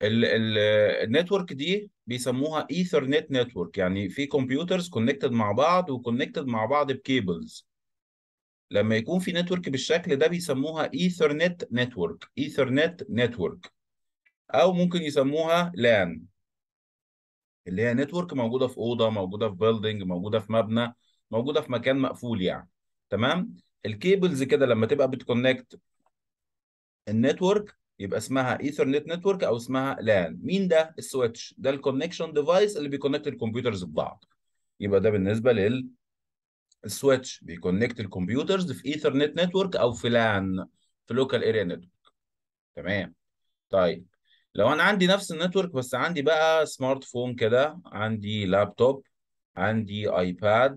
النتورك دي بيسموها ايثرنت نتورك يعني في كمبيوترز كونكتد مع بعض وكونكتد مع بعض بكيبلز لما يكون في نتورك بالشكل ده بيسموها ايثرنت نتورك ايثرنت نتورك او ممكن يسموها لان اللي هي نتورك موجوده في اوضه موجوده في بيلدينج موجوده في مبنى موجوده في مكان مقفول يعني تمام الكيبلز كده لما تبقى بتكونكت النتورك يبقى اسمها ايثرنت نتورك او اسمها لان مين ده السويتش ده الكونكشن ديفايس اللي بيكونكت الكمبيوترز ببعض يبقى ده بالنسبه لل السويتش بيكونكت الكمبيوترز في ايثرنت نتورك او في لان في لوكال اريا نتورك تمام طيب لو انا عندي نفس النتورك بس عندي بقى سمارت فون كده عندي لابتوب عندي ايباد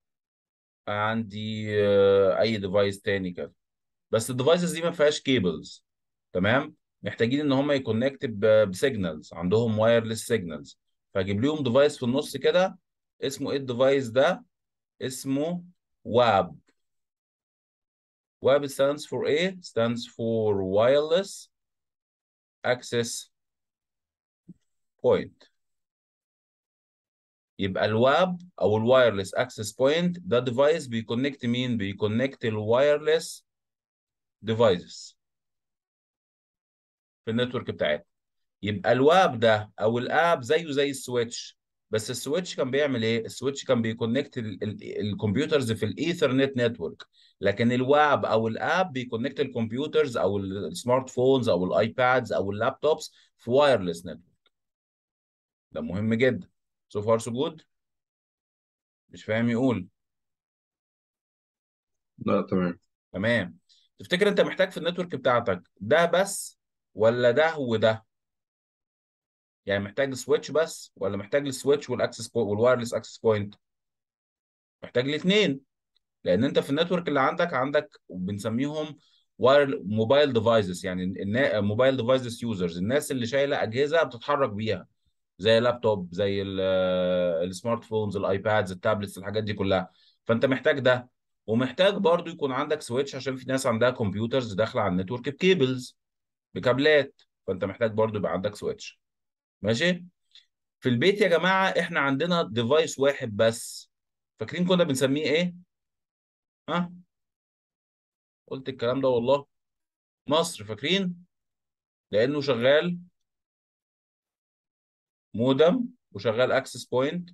عندي آه، اي ديفايس تاني كده بس الديفايسز دي ما فيهاش كيبلز تمام محتاجين ان هم يكونكت بسيجنالز عندهم وايرلس سيجنالز فاجيب لهم ديفايس في النص كده اسمه ايه الديفايس ده اسمه واب واب stands for ايه stands for wireless access point يبقى الواب او الوايرلس اكسس بوينت ده ديفايس بيكونكت مين بيكونكت الوايرلس ديفايسز في النتورك بتاعتنا يبقى الواب ده او الاب زيه زي السويتش بس السويتش كان بيعمل ايه السويتش كان بيكونكت الكمبيوترز في الايثرنت نتورك لكن الواب او الاب بيكونكت الكمبيوترز او السمارت فونز او الايبادز او اللابتوبس في وايرلس نتورك ده مهم جدا سو فار سو جود مش فاهم يقول لا تمام تمام تفتكر انت محتاج في النتورك بتاعتك ده بس ولا ده وده يعني محتاج سويتش بس ولا محتاج السويتش والاكسس والوايرلس اكسس بوينت محتاج الاثنين لان انت في النتورك اللي عندك عندك بنسميهم واير موبايل ديفايسز يعني موبايل ديفايسز يوزرز الناس اللي شايله اجهزه بتتحرك بيها زي لابتوب زي السمارت فونز الايبادز التابلتس الحاجات دي كلها فانت محتاج ده ومحتاج برضو يكون عندك سويتش عشان في ناس عندها كمبيوترز داخله على النتورك بكيبلز بكابلات فانت محتاج برضو يبقى عندك سويتش ماشي في البيت يا جماعه احنا عندنا ديفايس واحد بس فاكرين كنا بنسميه ايه ها قلت الكلام ده والله مصر فاكرين لانه شغال مودم وشغال اكسس بوينت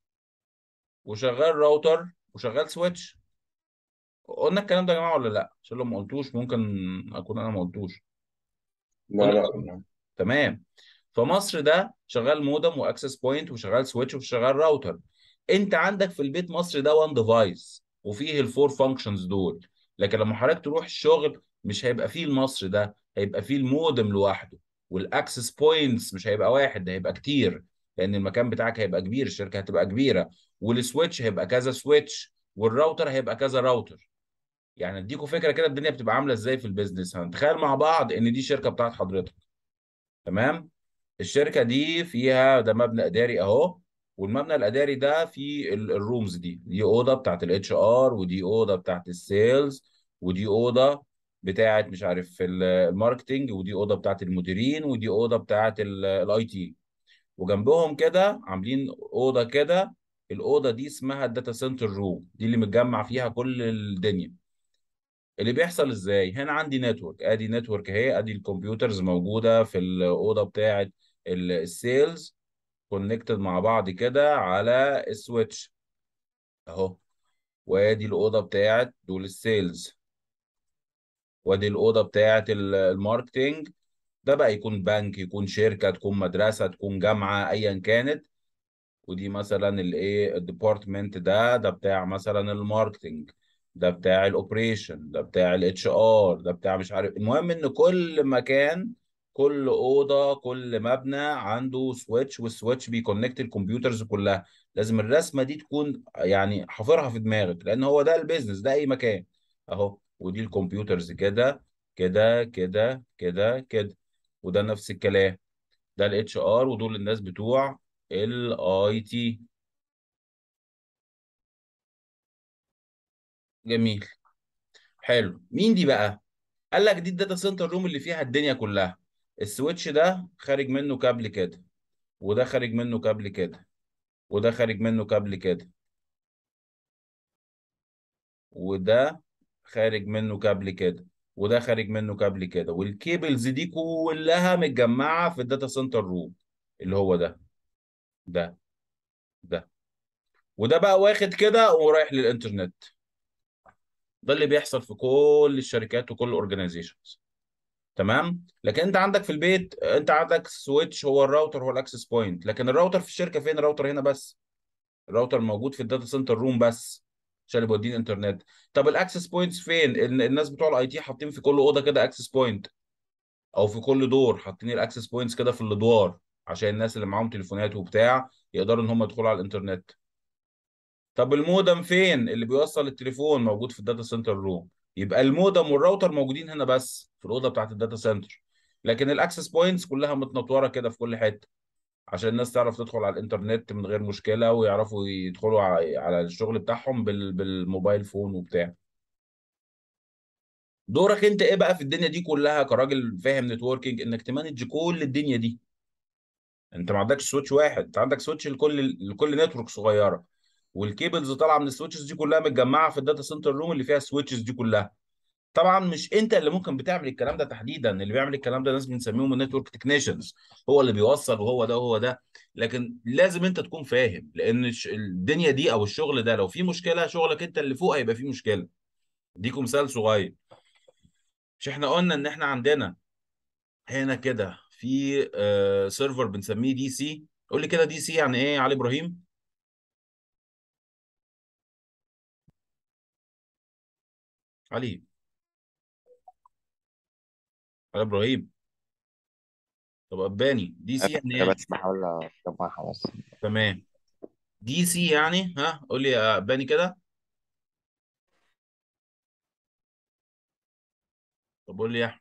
وشغال راوتر وشغال سويتش قلنا الكلام ده يا جماعه ولا لا عشان لو ما قلتوش ممكن اكون انا ما قلتوش لا قلنا لا تمام فمصر ده شغال مودم واكسس بوينت وشغال سويتش وشغال راوتر انت عندك في البيت مصر ده وان ديفايس وفيه الفور فانكشنز دول لكن لما حضرتك تروح الشغل مش هيبقى فيه المصر ده هيبقى فيه المودم لوحده والاكسس بوينتس مش هيبقى واحد ده هيبقى كتير لان المكان بتاعك هيبقى كبير الشركه هتبقى كبيره والسويتش هيبقى كذا سويتش والراوتر هيبقى كذا راوتر يعني اديكوا فكره كده الدنيا بتبقى عامله ازاي في البيزنس هنتخيل مع بعض ان دي شركه بتاعت حضرتك تمام الشركه دي فيها ده مبنى اداري اهو والمبنى الاداري ده فيه ال- الرومز دي دي اوضه بتاعت الاتش ار ودي اوضه بتاعت السيلز ودي اوضه بتاعت مش عارف ال- الماركتينج ودي اوضه بتاعت المديرين ودي اوضه بتاعت الاي تي وجنبهم كده عاملين اوضه كده الاوضه دي اسمها الداتا سنتر روم دي اللي متجمع فيها كل الدنيا اللي بيحصل ازاي هنا عندي نتورك ادي نتورك اهي ادي الكمبيوترز موجوده في الاوضه بتاعت السيلز كونكتد مع بعض كده على السويتش اهو وادي الاوضه بتاعت دول السيلز وادي الاوضه بتاعت ال- الماركتينج ده بقى يكون بنك يكون شركه تكون مدرسه تكون جامعه ايا كانت ودي مثلا الايه الديبارتمنت ده ده بتاع مثلا الماركتينج ده بتاع الاوبريشن ده بتاع الاتش ار ده بتاع مش عارف المهم ان كل مكان كل اوضه كل مبنى عنده سويتش والسويتش بيكونكت الكمبيوترز كلها لازم الرسمه دي تكون يعني حافرها في دماغك لان هو ده البيزنس ده اي مكان اهو ودي الكمبيوترز كده كده كده كده كده وده نفس الكلام ده الاتش ار ودول الناس بتوع الاي تي جميل حلو مين دي بقى قال لك دي الداتا سنتر روم اللي فيها الدنيا كلها السويتش ده خارج منه كابل كده وده خارج منه كابل كده وده خارج منه كابل كده وده خارج منه كابل كده وده خارج منه كابل كده والكيبلز دي كلها متجمعة في الداتا سنتر روم اللي هو ده ده ده وده بقى واخد كده ورايح للانترنت ده اللي بيحصل في كل الشركات وكل الاورجنايزيشنز تمام لكن انت عندك في البيت انت عندك سويتش هو الراوتر هو الاكسس بوينت لكن الراوتر في الشركه فين الراوتر هنا بس الراوتر موجود في الداتا سنتر روم بس عشان يبقى يوديني انترنت طب الاكسس بوينتس فين ال- الناس بتوع الاي تي حاطين في كل اوضه كده اكسس بوينت او في كل دور حاطين الاكسس بوينتس كده في الادوار عشان الناس اللي معاهم تليفونات وبتاع يقدروا ان هم يدخلوا على الانترنت طب المودم فين اللي بيوصل التليفون موجود في الداتا سنتر روم يبقى المودم والراوتر موجودين هنا بس في الاوضه بتاعت الداتا سنتر لكن الاكسس بوينتس كلها متنطوره كده في كل حته عشان الناس تعرف تدخل على الانترنت من غير مشكله ويعرفوا يدخلوا ع- على الشغل بتاعهم بال... بالموبايل فون وبتاع دورك انت ايه بقى في الدنيا دي كلها كراجل فاهم نتوركينج انك تمانج كل الدنيا دي انت ما عندكش سويتش واحد انت عندك سويتش لكل لكل نتورك صغيره والكيبلز طالعه من السويتشز دي كلها متجمعه في الداتا سنتر روم اللي فيها السويتشز دي كلها طبعا مش انت اللي ممكن بتعمل الكلام ده تحديدا اللي بيعمل الكلام ده ناس بنسميهم النتورك تكنيشنز هو اللي بيوصل وهو ده وهو ده لكن لازم انت تكون فاهم لان الش- الدنيا دي او الشغل ده لو في مشكله شغلك انت اللي فوق هيبقى فيه مشكله اديكم مثال صغير مش احنا قلنا ان احنا عندنا هنا كده في آه سيرفر بنسميه دي سي قول لي كده دي سي يعني ايه يا علي ابراهيم علي علي ابراهيم طب اباني دي سي يعني انا ايه بس بحاول اجمعها بس تمام دي سي يعني ها قول لي يا اباني كده طب قول لي يا احمد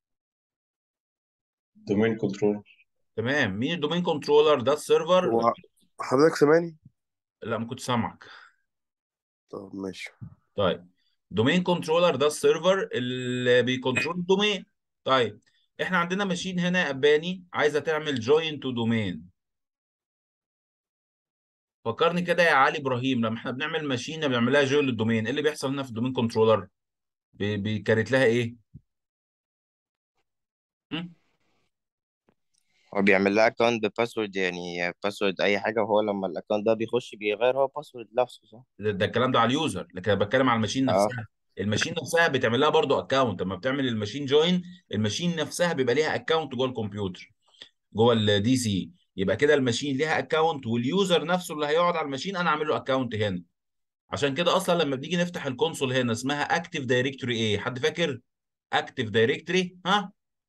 دومين كنترول تمام مين الدومين كنترولر ده السيرفر هو حضرتك سامعني؟ لا ما كنت سامعك طب ماشي طيب دومين كنترولر ده السيرفر اللي بيكنترول الدومين طيب احنا عندنا ماشين هنا يا اباني عايزه تعمل جوين تو دومين فكرني كده يا علي ابراهيم لما احنا بنعمل ماشين بنعملها جوين للدومين ايه اللي بيحصل هنا في الدومين كنترولر بي- بيكريت لها ايه م? هو بيعمل لها اكونت بباسورد يعني باسورد اي حاجه وهو لما الاكونت ده بيخش بيغير هو باسورد نفسه صح ده, ده الكلام ده على اليوزر لكن انا بتكلم على الماشين اه نفسها الماشين نفسها بتعمل لها برضو اكونت لما بتعمل الماشين جوين الماشين نفسها بيبقى ليها اكونت جوه الكمبيوتر جوه الدي سي يبقى كده الماشين ليها اكونت واليوزر نفسه اللي هيقعد على الماشين انا اعمل له اكونت هنا عشان كده اصلا لما بنيجي نفتح الكونسول هنا اسمها اكتيف دايركتوري ايه حد فاكر اكتيف دايركتوري ها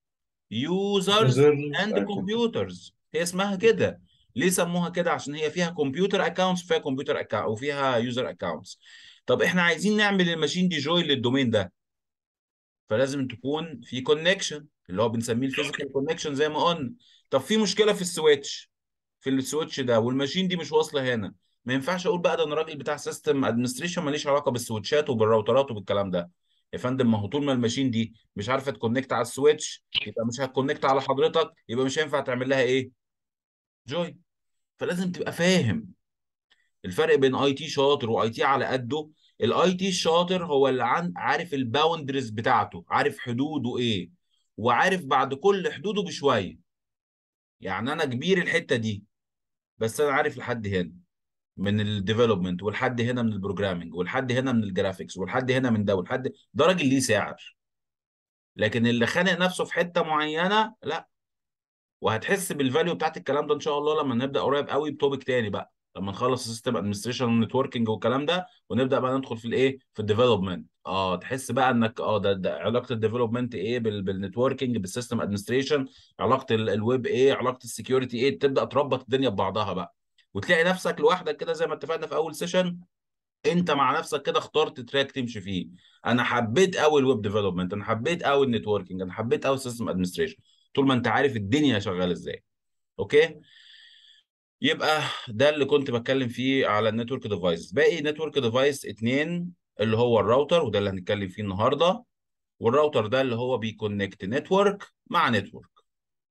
يوزرز users اند and كمبيوترز هي اسمها كده ليه سموها كده عشان هي فيها كمبيوتر اكونتس وفيها كمبيوتر اكونت وفيها يوزر اكونتس طب احنا عايزين نعمل الماشين دي جوين للدومين ده فلازم تكون في كونكشن اللي هو بنسميه الفيزيكال كونكشن زي ما قلنا طب في مشكله في السويتش في السويتش ده والماشين دي مش واصله هنا ما ينفعش اقول بقى ده انا راجل بتاع سيستم ادمنستريشن ماليش علاقه بالسويتشات وبالراوترات وبالكلام ده يا فندم ما هو طول ما الماشين دي مش عارفه تكونكت على السويتش يبقى مش هتكونكت على حضرتك يبقى مش هينفع تعمل لها ايه جوين فلازم تبقى فاهم الفرق بين اي تي شاطر واي تي على قده الاي تي الشاطر هو اللي عن عارف الباوندرز بتاعته عارف حدوده ايه وعارف بعد كل حدوده بشويه يعني انا كبير الحته دي بس انا عارف لحد هنا من الديفلوبمنت والحد هنا من البروجرامنج والحد هنا من الجرافيكس والحد هنا من ده والحد ده راجل ليه سعر لكن اللي خانق نفسه في حته معينه لا وهتحس بالفاليو بتاعت الكلام ده ان شاء الله لما نبدا قريب قوي بتوبيك تاني بقى لما نخلص السيستم ادمنستريشن ونتوركينج والكلام ده ونبدا بقى ندخل في الايه في الديفلوبمنت اه تحس بقى انك اه ده, ده علاقه الديفلوبمنت ايه بال بالنتوركينج بالسيستم ادمنستريشن علاقه ال- الويب ايه علاقه السكيورتي ايه تبدا تربط الدنيا ببعضها بقى وتلاقي نفسك لوحدك كده زي ما اتفقنا في اول سيشن انت مع نفسك كده اخترت تراك تمشي فيه انا حبيت قوي الويب ديفلوبمنت انا حبيت قوي النتوركينج انا حبيت قوي السيستم ادمنستريشن طول ما انت عارف الدنيا شغاله ازاي اوكي يبقى ده اللي كنت بتكلم فيه على النتورك ديفايس باقي نتورك ديفايس اتنين اللي هو الراوتر وده اللي هنتكلم فيه النهارده والراوتر ده اللي هو بيكونكت نتورك مع نتورك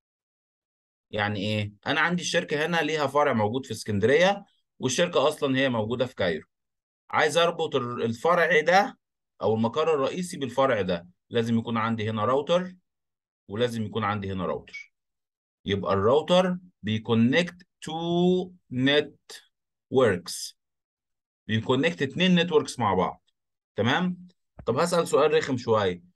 يعني ايه انا عندي الشركه هنا ليها فرع موجود في اسكندريه والشركه اصلا هي موجوده في كايرو عايز اربط ال- الفرع ده او المقر الرئيسي بالفرع ده لازم يكون عندي هنا راوتر ولازم يكون عندي هنا راوتر يبقى الراوتر بيكونكت تو نت وركس بيكونكت اتنين نتوركس مع بعض تمام طب هسأل سؤال رخم شويه